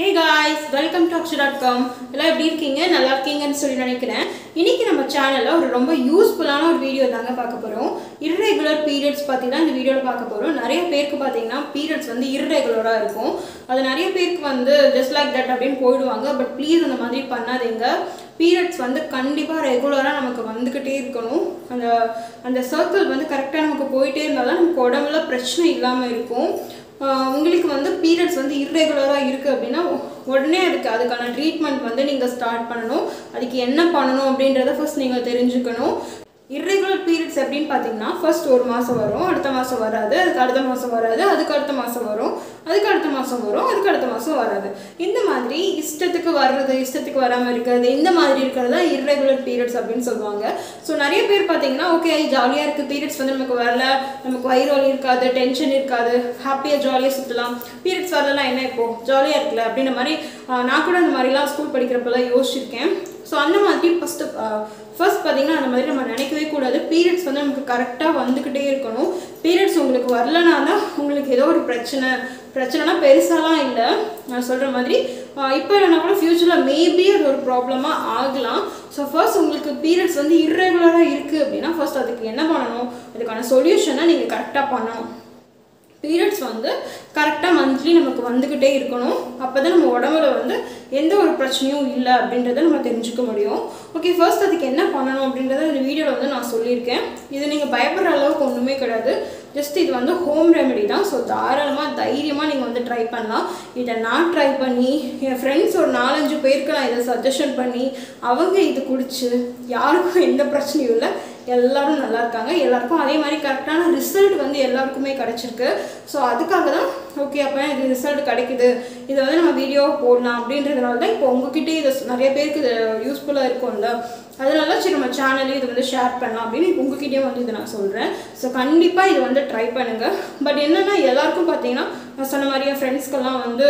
hey guys welcome to Akshu dot com எல்லாம் எப்படி இருக்கீங்க நல்லா இருக்கீங்கன்னு சொல்லி நினைக்கிறேன் இன்னைக்கு நம்ம சேனலில் ஒரு ரொம்ப யூஸ்ஃபுல்லான ஒரு வீடியோ தாங்க பார்க்க போகிறோம் irregular பீரியட்ஸ் பற்றி தான் இந்த வீடியோவில் பார்க்க போகிறோம் நிறைய பேருக்கு பார்த்தீங்கன்னா பீரியட்ஸ் வந்து irregular-ஆ இருக்கும் அது நிறைய பேருக்கு வந்து ஜஸ்ட் லைக் தட் அப்படின்னு போயிடுவாங்க பட் ப்ளீஸ் அந்த மாதிரி பண்ணாதீங்க பீரியட்ஸ் வந்து கண்டிப்பாக ரெகுலராக நமக்கு வந்துக்கிட்டே இருக்கணும் அந்த அந்த சர்க்கிள் வந்து கரெக்டாக நமக்கு போயிட்டே இருந்தால் தான் நமக்கு உடம்புல பிரச்சனை இல்லாமல் இருக்கும் ஆஹ் உங்களுக்கு வந்து பீரியட்ஸ் வந்து இர்ரெகுலராக இருக்குது அப்படின்னா உ- உடனே அதுக்கு அதுக்கான ட்ரீட்மெண்ட் வந்து நீங்கள் ஸ்டார்ட் பண்ணணும் அதுக்கு என்ன பண்ணணும் அப்படின்றத ஃபர்ஸ்ட் நீங்கள் தெரிஞ்சுக்கணும் irregular பீரியட்ஸ் எப்படின்னு பார்த்தீங்கன்னா ஃபர்ஸ்ட் ஒரு மாதம் வரும் அடுத்த மாதம் வராது அதுக்கு அடுத்த மாதம் வராது அதுக்கு அடுத்த மாதம் வரும் அதுக்கு அடுத்த மாதம் வரும் அதுக்கு அடுத்த மாதம் வராது இந்த மாதிரி இஷ்டத்துக்கு வர்றது இஷ்டத்துக்கு வராமல் இருக்கிறது இந்த மாதிரி இருக்கிறது தான் irregular பீரியட்ஸ் அப்படின்னு சொல்லுவாங்க ஸோ நிறைய பேர் பார்த்தீங்கன்னா ஓகே ஜாலியாக இருக்குது பீரியட்ஸ் வந்து நமக்கு வரல நமக்கு வயிறு வலி இருக்காது டென்ஷன் இருக்காது ஹாப்பியாக ஜாலியாக சுற்றலாம் பீரியட்ஸ் வரலாம் என்ன இப்போ ஜாலியாக இருக்குல்ல அப்படின்ற மாதிரி ஆஹ், நான் கூட அந்த மாதிரிலாம் ஸ்கூல் படிக்கிறப்பெல்லாம் யோசிச்சிருக்கேன் ஸோ அந்த மாதிரி ஃபஸ்ட்டு ஃபர்ஸ்ட் பார்த்தீங்கன்னா அந்த மாதிரி நம்ம நினைக்கவே கூடாது பீரியட்ஸ் வந்து நமக்கு கரெக்டாக வந்துக்கிட்டே இருக்கணும் பீரியட்ஸ் உங்களுக்கு வரலனா தான் உங்களுக்கு ஏதோ ஒரு பிரச்சனை பிரச்சனைனா பெருசாலாம் இல்லை நான் சொல்கிற மாதிரி இப்போ இல்லைனா கூட ஃப்யூச்சரில் மேபி அது ஒரு ப்ராப்ளமாக ஆகலாம் ஸோ ஃபர்ஸ்ட் உங்களுக்கு பீரியட்ஸ் வந்து இர்ரெகுலராக இருக்குது அப்படின்னா ஃபர்ஸ்ட் அதுக்கு என்ன பண்ணணும் அதுக்கான சொல்யூஷனை நீங்கள் கரெக்டாக பண்ணணும் பீரியட்ஸ் வந்து கரெக்டாக மந்த்லி நமக்கு வந்துக்கிட்டே இருக்கணும் அப்போ தான் நம்ம உடம்புல வந்து எந்த ஒரு பிரச்சனையும் இல்லை அப்படின்றத நம்ம தெரிஞ்சுக்க முடியும் ஓகே ஃபர்ஸ்ட் அதுக்கு என்ன பண்ணணும் அப்படின்றத இந்த வீடியோவில் வந்து நான் சொல்லியிருக்கேன் இது நீங்கள் பயப்படுற அளவுக்கு ஒன்றுமே கிடையாது ஜஸ்ட் இது வந்து ஹோம் ரெமெடி தான் ஸோ தாராளமாக தைரியமாக நீங்கள் வந்து ட்ரை பண்ணலாம் இதை நான் ட்ரை பண்ணி என் ஃப்ரெண்ட்ஸ் ஒரு நாலஞ்சு பேருக்கு நான் இதை சஜஷன் பண்ணி அவங்க இது குடிச்சு யாருக்கும் எந்த பிரச்சனையும் இல்லை எல்லாரும் நல்லா இருக்காங்க எல்லாருக்கும் அதே மாதிரி கரெக்டான ரிசல்ட் வந்து எல்லாருக்குமே கிடைச்சிருக்கு ஸோ அதுக்காக தான் ஓகே அப்போ இது ரிசல்ட் கிடைக்குது இதை வந்து நம்ம வீடியோ போடலாம் அப்படின்றதுனால தான் இப்போ உங்ககிட்ட இது நிறைய பேருக்கு இது யூஸ்ஃபுல்லாக இருக்கும்ல அதனால சரி நம்ம சேனல்லையும் இது வந்து ஷேர் பண்ணலாம் அப்படின்னு இப்போ உங்ககிட்டயும் வந்து இதை நான் சொல்கிறேன் ஸோ கண்டிப்பாக இது வந்து ட்ரை பண்ணுங்கள் பட் என்னென்னா எல்லாருக்கும் பார்த்தீங்கன்னா நான் சொன்ன மாதிரி என் ஃப்ரெண்ட்ஸ்க்கெல்லாம் வந்து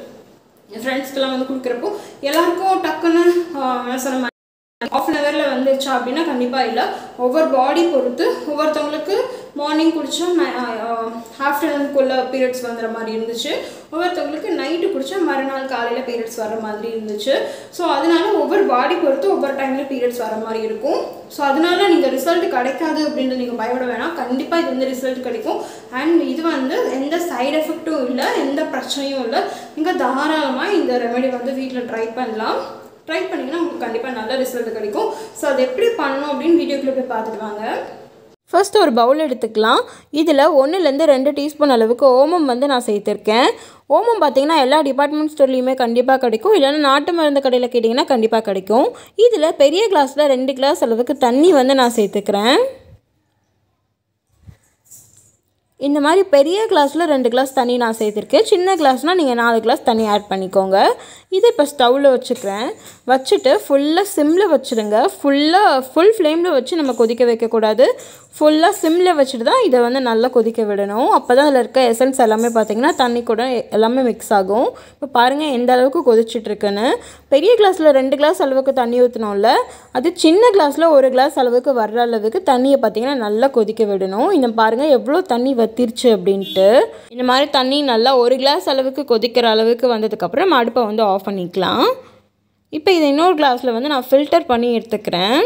என் ஃப்ரெண்ட்ஸ்க்கெல்லாம் வந்து கொடுக்குறப்போ எல்லாருக்கும் டக்குன்னு ஆஹ், நான் சொன்ன மாதிரி ஆஃப் அன் ஹவரில் வந்துருச்சா அப்படின்னா கண்டிப்பாக இல்லை ஒவ்வொரு பாடி பொறுத்து ஒவ்வொருத்தவங்களுக்கு மார்னிங் குடித்தா ஆஃப்டர்நூனுக்குள்ள பீரியட்ஸ் வந்துற மாதிரி இருந்துச்சு ஒவ்வொருத்தவங்களுக்கு நைட்டு குடித்தா மறுநாள் காலையில் பீரியட்ஸ் வர மாதிரி இருந்துச்சு ஸோ அதனால ஒவ்வொரு பாடி பொறுத்து ஒவ்வொரு டைமில் பீரியட்ஸ் வர மாதிரி இருக்கும் ஸோ அதனால நீங்கள் ரிசல்ட் கிடைக்காது அப்படின்ட்டு நீங்கள் பயப்பட வேணாம் கண்டிப்பாக இது வந்து ரிசல்ட் கிடைக்கும் அண்ட் இது வந்து எந்த சைடு எஃபெக்ட்டும் இல்லை எந்த பிரச்சனையும் இல்லை நீங்கள் தாராளமாக இந்த ரெமெடி வந்து வீட்டில் ட்ரை பண்ணலாம் ட்ரை பண்ணிங்கன்னா உங்களுக்கு கண்டிப்பாக நல்ல ரிசல்ட் கிடைக்கும் ஸோ அது எப்படி பண்ணணும் அப்படின்னு வீடியோக்குள்ளே போய் பார்த்துட்டு வாங்க ஃபர்ஸ்ட் ஒரு பவுல் எடுத்துக்கலாம் இதில் ஒன்றுலேருந்து ரெண்டு டீஸ்பூன் அளவுக்கு ஓமம் வந்து நான் சேர்த்துருக்கேன் ஓமம் பார்த்தீங்கன்னா எல்லா டிபார்ட்மெண்ட் ஸ்டோர்லேயுமே கண்டிப்பாக கிடைக்கும் இல்லைன்னா நாட்டு மருந்து கடையில் கேட்டிங்கன்னா கண்டிப்பாக கிடைக்கும் இதில் பெரிய கிளாஸில் ரெண்டு கிளாஸ் அளவுக்கு தண்ணி வந்து நான் சேர்த்துக்கிறேன் இந்த மாதிரி பெரிய கிளாஸில் ரெண்டு கிளாஸ் தண்ணி நான் சேர்த்துருக்கேன் சின்ன கிளாஸ்னால் நீங்கள் நாலு கிளாஸ் தண்ணி ஆட் பண்ணிக்கோங்க இதை இப்போ ஸ்டவ்வில் வச்சுக்கிறேன் வச்சுட்டு ஃபுல்லாக சிம்மில் வச்சுடுங்க ஃபுல்லாக ஃபுல் ஃப்ளேமில் வச்சு நம்ம கொதிக்க வைக்கக்கூடாது ஃபுல்லாக சிம்மில் வச்சுட்டு தான் இதை வந்து நல்லா கொதிக்க விடணும் அப்போ தான் அதில் இருக்க எசன்ஸ் எல்லாமே பார்த்தீங்கன்னா தண்ணி கூட எல்லாமே மிக்ஸ் ஆகும் இப்போ பாருங்கள் எந்த அளவுக்கு கொதிச்சிட்டு இருக்குன்னு பெரிய கிளாஸில் ரெண்டு கிளாஸ் அளவுக்கு தண்ணி ஊற்றினோம்ல அது சின்ன கிளாஸில் ஒரு கிளாஸ் அளவுக்கு வர்ற அளவுக்கு தண்ணியை பார்த்தீங்கன்னா நல்லா கொதிக்க விடணும் இந்த பாருங்கள் எவ்வளோ தண்ணி வத்திருச்சு அப்படின்ட்டு இந்த மாதிரி தண்ணி நல்லா ஒரு கிளாஸ் அளவுக்கு கொதிக்கிற அளவுக்கு வந்ததுக்கப்புறம் நம்ம அடுப்பை வந்து ஆஃப் பண்ணிக்கலாம் இப்போ இதை இன்னொரு கிளாஸில் வந்து நான் ஃபில்டர் பண்ணி எடுத்துக்கிறேன்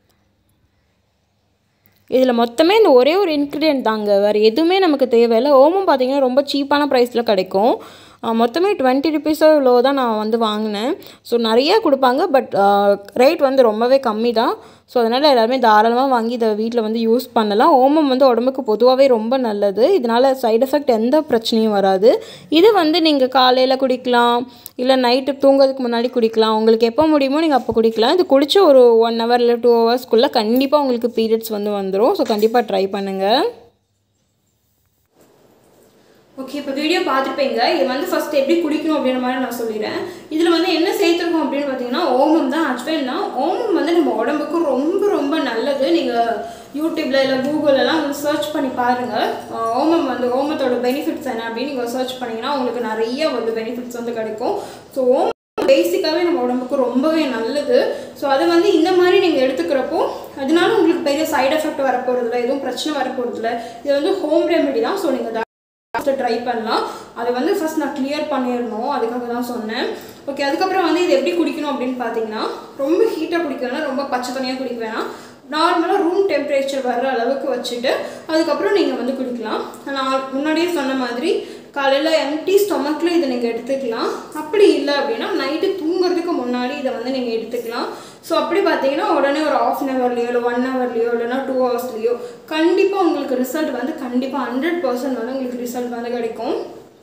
இதில் மொத்தமே இந்த ஒரே ஒரு இன்க்ரீடியன்ட் தாங்க வேறு எதுவுமே நமக்கு தேவையில்லை ஓமம் பார்த்தீங்கன்னா ரொம்ப சீப்பான ப்ரைஸில் கிடைக்கும் ஆஹ் மொத்தமே டுவெண்ட்டி ருபீஸோ இவ்வளோ தான் நான் வந்து வாங்கினேன் ஸோ நிறையா கொடுப்பாங்க பட் ரேட் வந்து ரொம்பவே கம்மி தான் ஸோ அதனால் எல்லாருமே தாராளமாக வாங்கி இதை வீட்டில் வந்து யூஸ் பண்ணலாம் ஓமம் வந்து உடம்புக்கு பொதுவாகவே ரொம்ப நல்லது இதனால் சைடு எஃபெக்ட் எந்த பிரச்சனையும் வராது இது வந்து நீங்கள் காலையில் குடிக்கலாம் இல்லை நைட்டு தூங்குறதுக்கு முன்னாடி குடிக்கலாம் உங்களுக்கு எப்போ முடியுமோ நீங்கள் அப்போ குடிக்கலாம் இது குடிச்ச ஒரு ஒன் ஹவர் இல்லை டூ ஹவர்ஸ்க்குள்ளே கண்டிப்பாக உங்களுக்கு பீரியட்ஸ் வந்து வந்துடும் ஸோ கண்டிப்பாக ட்ரை பண்ணுங்கள் ஓகே இப்போ வீடியோ பார்த்துருப்பீங்க இது வந்து ஃபர்ஸ்ட் எப்படி குடிக்கணும் அப்படின்ற மாதிரி நான் சொல்லிடுறேன் இதில் வந்து என்ன சேர்த்துருக்கோம் அப்படின்னு பார்த்தீங்கன்னா ஓமம் தான் ஆக்சுவலாக தான் ஓமம் வந்து நம்ம உடம்புக்கு ரொம்ப ரொம்ப நல்லது நீங்கள் யூடியூப்ல இல்லை கூகுளெல்லாம் வந்து சர்ச் பண்ணி பாருங்கள் ஓமம் வந்து ஓமத்தோட பெனிஃபிட்ஸ் என்ன அப்படின்னு நீங்கள் சர்ச் பண்ணிங்கன்னா உங்களுக்கு நிறைய வந்து பெனிஃபிட்ஸ் வந்து கிடைக்கும் ஸோ ஓமம் பேசிக்காகவே நம்ம உடம்புக்கு ரொம்பவே நல்லது ஸோ அதை வந்து இந்த மாதிரி நீங்கள் எடுத்துக்கிறப்போ அதனால உங்களுக்கு பெரிய சைடு எஃபெக்ட் வரப்போகிறதில்ல எதுவும் பிரச்சனை வரப்போகிறதில்ல இது வந்து ஹோம் ரெமெடி தான் ஸோ நீங்கள் ஃபஸ்ட்டு ட்ரை பண்ணலாம் அதை வந்து ஃபஸ்ட் நான் கிளியர் பண்ணிடணும் அதுக்காக தான் சொன்னேன் ஓகே அதுக்கப்புறம் வந்து இது எப்படி குடிக்கணும் அப்படின்னு பார்த்தீங்கன்னா ரொம்ப ஹீட்டாக குடிக்க வேணாம் ரொம்ப பச்சை தனியாக குடிக்க வேணாம் நார்மலாக ரூம் டெம்பரேச்சர் வர்ற அளவுக்கு வச்சுட்டு அதுக்கப்புறம் நீங்கள் வந்து குடிக்கலாம் நான் முன்னாடியே சொன்ன மாதிரி காலையில் எம்டி ஸ்டொமக்கில் இதை நீங்கள் எடுத்துக்கலாம் அப்படி இல்லை அப்படின்னா நைட்டு தூங்குறதுக்கு முன்னாடி இதை வந்து நீங்கள் எடுத்துக்கலாம் ஸோ அப்படி பார்த்தீங்கன்னா உடனே ஒரு ஆஃப் அன் ஹவர்லையோ இல்லை ஒன் ஹவர்லையோ இல்லைனா டூ ஹவர்ஸ்லையோ கண்டிப்பாக உங்களுக்கு ரிசல்ட் வந்து கண்டிப்பாக ஹண்ட்ரட் பர்சன்ட் வந்து உங்களுக்கு ரிசல்ட் வந்து கிடைக்கும்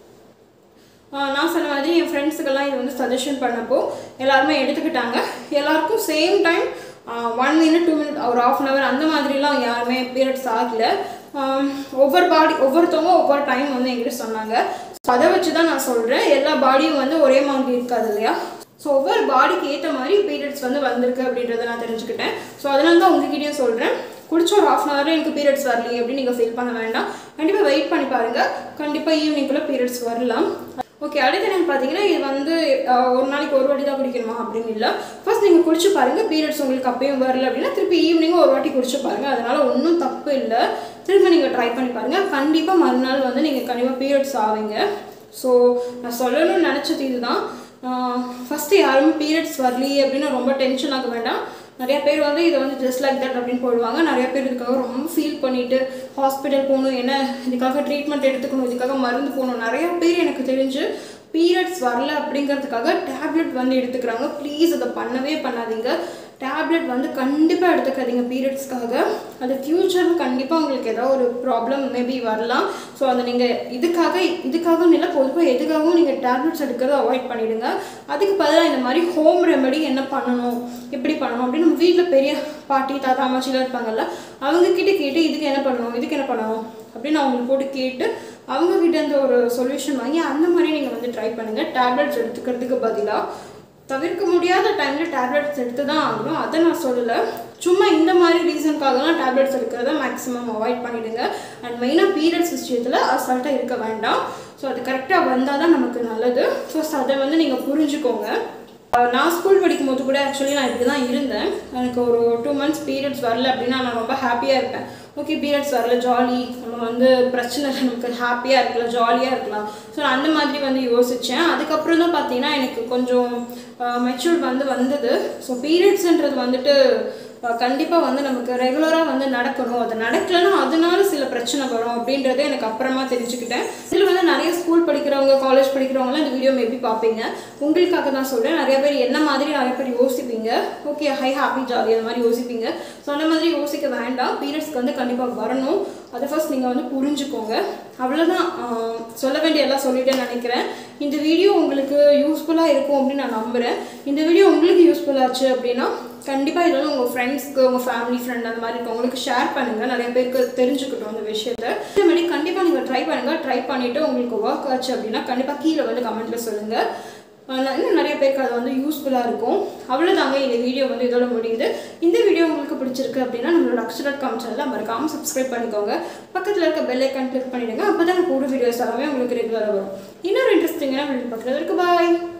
ஆஹ் நான் சொன்ன மாதிரி என் ஃப்ரெண்ட்ஸுக்கெல்லாம் இது வந்து சஜஷன் பண்ணப்போ எல்லாருமே எடுத்துக்கிட்டாங்க எல்லாருக்கும் same time one minute two minute ஒரு ஆஃப் அன் ஹவர் அந்த மாதிரிலாம் யாருமே பீரியட்ஸ் ஆகல ஆஹ் ஒவ்வொரு பாடி ஒவ்வொருத்தவங்க ஒவ்வொரு டைம் வந்து என்கிட்ட சொன்னாங்க ஸோ அதை வச்சு தான் நான் சொல்கிறேன் எல்லா பாடியும் வந்து ஒரே மாதிரி இருக்காது இல்லையா ஸோ ஒவ்வொரு பாடிக்கு ஏற்ற மாதிரி பீரியட்ஸ் வந்து வந்திருக்கு அப்படின்றத நான் தெரிஞ்சுக்கிட்டேன் ஸோ அதனால தான் உங்ககிட்டயும் சொல்கிறேன் குடிச்ச ஒரு ஹாஃப் அன் ஹவரில் எனக்கு பீரியட்ஸ் வரலையே அப்படின்னு நீங்கள் ஃபீல் பண்ண வேண்டாம் கண்டிப்பாக வெயிட் பண்ணி பாருங்கள் கண்டிப்பாக ஈவினிங்குள்ளே பீரியட்ஸ் வரலாம் ஓகே அடுத்து என்னன்னு பார்த்தீங்கன்னா இது வந்து அஹ், ஒரு நாளைக்கு ஒரு வாட்டி தான் குடிக்கணுமா அப்படின்னு இல்லை ஃபர்ஸ்ட் நீங்கள் குடிச்சு பாருங்கள் பீரியட்ஸ் உங்களுக்கு அப்பயும் வரல அப்படின்னா திருப்பி ஈவினிங்கும் ஒரு வாட்டி குடிச்சு பாருங்கள் அதனால் ஒன்றும் தப்பு இல்லை திரும்ப நீங்கள் ட்ரை பண்ணி பாருங்கள் கண்டிப்பாக மறுநாள் வந்து நீங்கள் கண்டிப்பாக பீரியட்ஸ் ஆவீங்க ஸோ நான் சொல்லணும்னு நினச்சது இதுதான் ஃபஸ்ட்டு யாருமே பீரியட்ஸ் வரலையே அப்படின்னு ரொம்ப டென்ஷன் ஆக வேண்டாம் நிறைய பேர் வந்து இதை வந்து ஜஸ்ட் லைக் தட் அப்படின்னு போடுவாங்க நிறைய பேர் இதுக்காக ரொம்ப ஃபீல் பண்ணிட்டு ஹாஸ்பிட்டல் போகணும் என்ன இதுக்காக ட்ரீட்மெண்ட் எடுத்துக்கணும் இதுக்காக மருந்து போகணும் நிறைய பேர் எனக்கு தெரிஞ்சு பீரியட்ஸ் வரல அப்படிங்கிறதுக்காக டேப்லெட் வந்து எடுத்துக்கிறாங்க ப்ளீஸ் அதை பண்ணவே பண்ணாதீங்க டேப்லெட் வந்து கண்டிப்பாக எடுத்துக்காதீங்க பீரியட்ஸ்க்காக அது ஃப்யூச்சரில் கண்டிப்பாக உங்களுக்கு ஏதாவது ஒரு ப்ராப்ளம் மேபி வரலாம் ஸோ அதை நீங்கள் இதுக்காக இதுக்காக இல்லை பொதுவாக எதுக்காகவும் நீங்கள் டேப்லெட்ஸ் எடுக்கிறத அவாய்ட் பண்ணிடுங்க அதுக்கு பதிலாக இந்த மாதிரி ஹோம் ரெமெடி என்ன பண்ணணும் எப்படி பண்ணணும் அப்படின்னு நம்ம வீட்டில் பெரிய பாட்டி தாத்தா அம்மாச்சிலாம் இருப்பாங்கல்ல அவங்க கிட்ட கேட்டு இதுக்கு என்ன பண்ணணும் இதுக்கு என்ன பண்ணணும் அப்படின்னு அவங்களுக்கு போட்டு கேட்டு அவங்க கிட்ட இருந்து ஒரு சொல்யூஷன் வாங்கி அந்த மாதிரி நீங்கள் வந்து ட்ரை பண்ணுங்கள் டேப்லெட்ஸ் எடுத்துக்கிறதுக்கு பதிலாக தவிர்க்க முடியாத டைமில் டேப்லெட்ஸ் எடுத்து தான் ஆகணும் அதை நான் சொல்லலை சும்மா இந்த மாதிரி ரீசனுக்காகலாம் டேப்லெட்ஸ் எடுக்கிறத மேக்ஸிமம் அவாய்ட் பண்ணிடுங்க அண்ட் மெயினாக பீரியட்ஸ் விஷயத்தில் அசால்ட்டாக இருக்க வேண்டாம் ஸோ அது கரெக்டாக வந்தால் தான் நமக்கு நல்லது ஃபர்ஸ்ட் அதை வந்து நீங்கள் புரிஞ்சுக்கோங்க அஹ் நான் ஸ்கூல் படிக்கும் போது கூட ஆக்சுவலி நான் இப்படி தான் இருந்தேன் எனக்கு ஒரு டூ மந்த்ஸ் பீரியட்ஸ் வரல அப்படின்னா நான் ரொம்ப ஹாப்பியாக இருப்பேன் ஓகே பீரியட்ஸ் வரல ஜாலி நம்ம வந்து பிரச்சனை இல்லை நமக்கு ஹாப்பியாக இருக்கலாம் ஜாலியாக இருக்கலாம் ஸோ நான் அந்த மாதிரி வந்து யோசித்தேன் அதுக்கப்புறம் தான் பார்த்தீங்கன்னா எனக்கு கொஞ்சம் மெச்சூர் வந்து வந்தது ஸோ பீரியட்ஸ்ன்றது வந்துட்டு கண்டிப்பாக வந்து நமக்கு ரெகுலராக வந்து நடக்கணும் அது நடக்கலைன்னா அதனால சில பிரச்சனை வரும் அப்படின்றத எனக்கு அப்புறமா தெரிஞ்சுக்கிட்டேன் இதில் வந்து நிறைய ஸ்கூல் படிக்கிறவங்க காலேஜ் படிக்கிறவங்களாம் இந்த வீடியோ மேபி பார்ப்பீங்க உங்களுக்காக தான் சொல்கிறேன் நிறைய பேர் என்ன மாதிரி நிறைய பேர் யோசிப்பீங்க ஓகே ஹை ஹாப்பி ஜாலி அந்த மாதிரி யோசிப்பீங்க ஸோ அந்த மாதிரி யோசிக்க வேண்டாம் பீரியட்ஸ்க்கு வந்து கண்டிப்பாக வரணும் அதை ஃபர்ஸ்ட் நீங்கள் வந்து புரிஞ்சுக்கோங்க அவ்வளோதான் ஆஹ், சொல்ல வேண்டிய எல்லாம் சொல்லிட்டேன்னு நினைக்கிறேன் இந்த வீடியோ உங்களுக்கு யூஸ்ஃபுல்லாக இருக்கும் அப்படின்னு நான் நம்புகிறேன் இந்த வீடியோ உங்களுக்கு யூஸ்ஃபுல்லாச்சு அப்படின்னா கண்டிப்பாக இது வந்து உங்கள் ஃப்ரெண்ட்ஸ்க்கு உங்கள் ஃபேமிலி ஃப்ரெண்ட் அந்த மாதிரி இருக்கவங்களுக்கு ஷேர் பண்ணுங்கள் நிறைய பேருக்கு தெரிஞ்சுக்கட்டும் அந்த விஷயத்த இதே மாதிரி கண்டிப்பாக நீங்கள் ட்ரை பண்ணுங்கள் ட்ரை பண்ணிவிட்டு உங்களுக்கு ஒர்க் ஆச்சு அப்படின்னா கண்டிப்பாக கீழே வந்து கமெண்ட்டில் சொல்லுங்கள் ஆஹ் இன்னும் நிறைய பேருக்கு அது வந்து யூஸ்ஃபுல்லாக இருக்கும் அவ்வளோதாங்க இந்த வீடியோ வந்து இதோட முடியுது இந்த வீடியோ உங்களுக்கு பிடிச்சிருக்கு அப்படின்னா நம்மளோட அக்ஷரட் காம் சேனலில் மறக்காமல் சப்ஸ்கிரைப் பண்ணிக்கோங்க பக்கத்தில் இருக்க பெல் ஐக்கான் கிளிக் பண்ணிவிடுங்க அப்போ தான் நான் போடுற வீடியோஸ் எல்லாமே உங்களுக்கு ரெகுலராக வரும் இன்னொரு இன்ட்ரெஸ்டிங்கான வீடியோ பார்க்குறதுக்கு பாய்